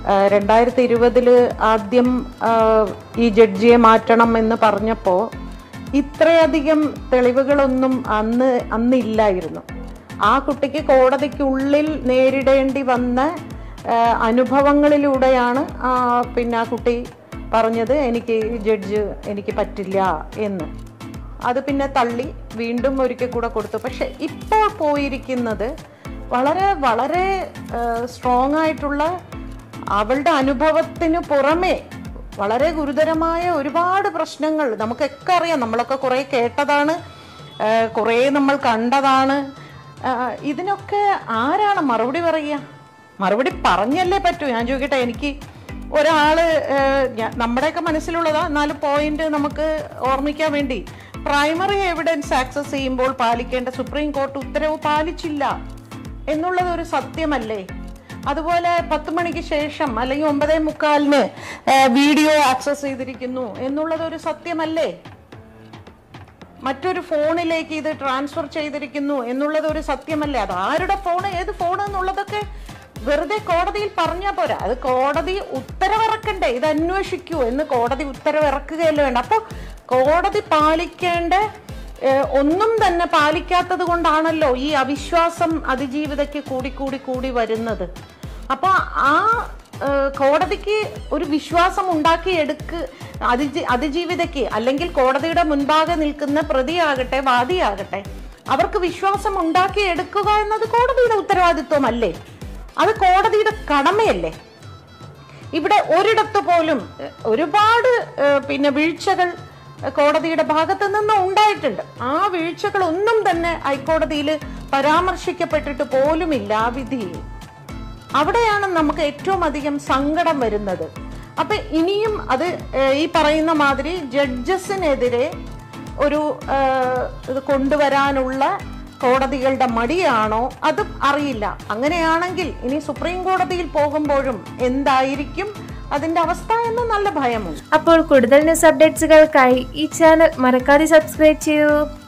രണ്ടായിരത്തി ഇരുപതില് ആദ്യം ആ, ഈ ജഡ്ജിയെ മാറ്റണം എന്ന് പറഞ്ഞപ്പോൾ ഇത്രയധികം തെളിവുകളൊന്നും അന്ന് അന്നില്ലായിരുന്നു ആ കുട്ടിക്ക് കോടതിക്കുള്ളിൽ നേരിടേണ്ടി വന്ന ആ, അനുഭവങ്ങളിലൂടെയാണ് ആ, പിന്നെ ആ കുട്ടി പറഞ്ഞത് എനിക്ക് ജഡ്ജ് എനിക്ക് പറ്റില്ല എന്ന് അത് പിന്നെ തള്ളി വീണ്ടും ഒരിക്കൽ കൂടെ കൊടുത്തു പക്ഷെ ഇപ്പോൾ പോയിരിക്കുന്നത് വളരെ വളരെ സ്ട്രോങ് ആയിട്ടുള്ള അവളുടെ അനുഭവത്തിന് പുറമേ വളരെ ഗുരുതരമായ ഒരുപാട് പ്രശ്നങ്ങൾ നമുക്കൊക്കെ അറിയാം നമ്മളൊക്കെ കുറേ കേട്ടതാണ് ആ, കുറേ നമ്മൾ കണ്ടതാണ് ആ, ഇതിനൊക്കെ ആരാണ് മറുപടി പറയുക മറുപടി പറഞ്ഞല്ലേ പറ്റൂ ഞാൻ ചോദിക്കട്ടെ എനിക്ക് ഒരാള് ഏഹ്, ഞാ- നമ്മുടെയൊക്കെ മനസ്സിലുള്ളതാ നാല് പോയിന്റ് നമുക്ക് ഓർമ്മിക്കാൻ വേണ്ടി പ്രൈമറി എവിഡൻസ് ആക്സസ് ചെയ്യുമ്പോൾ പാലിക്കേണ്ട സുപ്രീം കോർട്ട് ഉത്തരവ് പാലിച്ചില്ല എന്നുള്ളത് ഒരു സത്യമല്ലേ അതുപോലെ പത്ത് മണിക്ക് ശേഷം അല്ലെങ്കിൽ ഒമ്പതേ മുക്കാലിന് ഏഹ്, വീഡിയോ ആക്സസ് ചെയ്തിരിക്കുന്നു എന്നുള്ളത് ഒരു സത്യമല്ലേ മറ്റൊരു ഫോണിലേക്ക് ഇത് ട്രാൻസ്ഫർ ചെയ്തിരിക്കുന്നു എന്നുള്ളത് ഒരു സത്യമല്ലേ അത് ആരുടെ ഫോൺ ഏത് ഫോൺ എന്നുള്ളതൊക്കെ വെറുതെ കോടതിയിൽ പറഞ്ഞാൽ പോരാ അത് കോടതി ഉത്തരവിറക്കണ്ടേ ഇത് അന്വേഷിക്കൂ എന്ന് കോടതി ഉത്തരവിറക്കുകയല്ലേ വേണ്ട അപ്പോൾ കോടതി പാലിക്കേണ്ട ഏഹ്, ഒന്നും തന്നെ പാലിക്കാത്തത് കൊണ്ടാണല്ലോ ഈ അവിശ്വാസം അതിജീവിതയ്ക്ക് കൂടി കൂടി കൂടി വരുന്നത് അപ്പോൾ ആ ഏഹ്, കോടതിക്ക് ഒരു വിശ്വാസം ഉണ്ടാക്കിയെടുക്ക് അതിജീ അതിജീവിതയ്ക്ക് അല്ലെങ്കിൽ കോടതിയുടെ മുൻപാകെ നിൽക്കുന്ന പ്രതിയാകട്ടെ വാദിയാകട്ടെ അവർക്ക് വിശ്വാസം ഉണ്ടാക്കിയെടുക്കുക എന്നത് കോടതിയുടെ ഉത്തരവാദിത്വമല്ലേ അത് കോടതിയുടെ കടമയല്ലേ ഇവിടെ ഒരിടത്ത് പോലും എഹ്, ഒരുപാട് എഹ്, പിന്നെ വീഴ്ചകൾ എഹ്, കോടതിയുടെ ഭാഗത്ത് നിന്ന് ഉണ്ടായിട്ടുണ്ട് ആ വീഴ്ചകളൊന്നും തന്നെ ഹൈക്കോടതിയിൽ പരാമർശിക്കപ്പെട്ടിട്ട് പോലുമില്ല ആ വിധിയിൽ അവിടെയാണ് നമുക്ക് ഏറ്റവും അധികം സങ്കടം വരുന്നത് അപ്പൊ ഇനിയും അത് ഏഹ്, ഈ പറയുന്ന മാതിരി ജഡ്ജസിനെതിരെ ഒരു ഏഹ്, ഇത് കൊണ്ടുവരാനുള്ള കോടതികളുടെ മടിയാണോ അതും അറിയില്ല അങ്ങനെയാണെങ്കിൽ ഇനി സുപ്രീം കോടതിയിൽ പോകുമ്പോഴും എന്തായിരിക്കും അതിന്റെ അവസ്ഥ എന്ന് നല്ല ഭയമുണ്ട് അപ്പോൾ കൂടുതൽ ന്യൂസ് അപ്ഡേറ്റ്സുകൾക്കായി ഈ ചാനൽ മറക്കാതെ സബ്സ്ക്രൈബ് ചെയ്യൂ